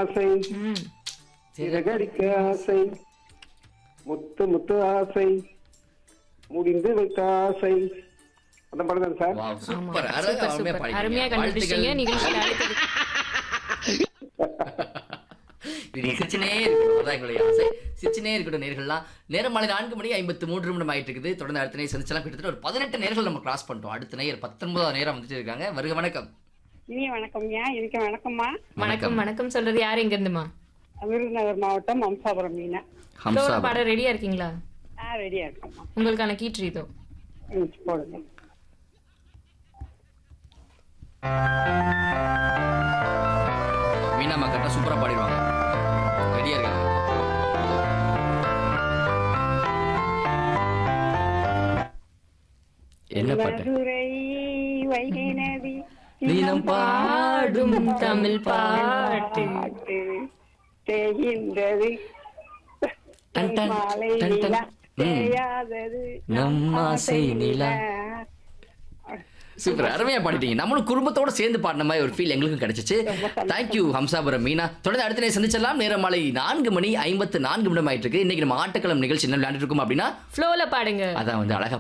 ஆசை ம் சிறகடிக்க ஆசை முத்து முத்து ஆசை முடிந்து வைத்த ஆசை அந்த படம் தான் சார் வாவ் ஆமா சூப்பர் அழகா சூப்பர் அருமையா சூப்பர் பாடிட்டீங்க. அருமையா கண்டுபிடிச்சீங்க வாழ்த்துக்கள். நிகழ்ச்சியில் அழைத்தது நீங்க சிரிச்சுனே இருக்கணும் அதான் எங்களுடைய ஆசை சிரிச்சுனே இருக்கட்டும் நேர்கள்லாம் நேரம் மாலை நான்கு மணி ஐம்பத்து மூன்று நிமிடம் ஆயிட்டு இருக்குது தொடர்ந்து அடுத்த நேரம் சந்திச்சலாம் கிட்டத்தட்ட ஒரு பதினெட்டு நேர்கள் நம்ம கிராஸ் பண்ணிட்டோம் அடுத்த நேரம் பத்தொன்பதாவது நேரம் வந்துட்டு இருக்காங்க வருக வணக்கம் இனிய வணக்கம்யா இதுக்கு வணக்கம்மா வணக்கம் வணக்கம் சொல்றது யார் எங்க இருந்துமா விருதுநகர் மாவட்டம் ஹம்சாபுரம் மீனா ஹம்சா ஃப்ளோர் பாட ரெடியா இருக்கீங்களா ஆ ரெடியா இருக்கோம்மா உங்களுக்கான கீற்று இதோ ம், போடுங்க மீனாமா கரெக்டா சூப்பரா பாடிடுவாங்க ரெடியா இருக்காங்க என்ன பாட்டு மதுரை வைகை நதி நீலம் பாடும் தமிழ் பாட்டு பாட்டு தேகின்றது டன் டன், மாலை டன் டன். நிலா ம். தேயாதது நம் ஆசை நிலா. சூப்பர் அருமையா பாடிட்டீங்க நம்மளும் குடும்பத்தோட சேர்ந்து பாடின மாதிரி ஒரு ஃபீல் எங்களுக்கும் கிடைச்சிச்சு தேங்க்யூ ஹம்சாபுரம் மீனா தொடர்ந்து அடுத்த நேரம் சந்திச்சலாம் நேரம் மாலை நான்கு மணி ஐம்பத்து நான்கு நிமிடம் ஆயிட்டு இருக்கு இன்னைக்கு நம்ம ஆட்டக்களம் நிகழ்ச்சி என்ன விளையாண்டுட்டு இருக்கோம் அப்படின்னா ஃப்ளோல பாடுங்க அதான் வந்து அழகா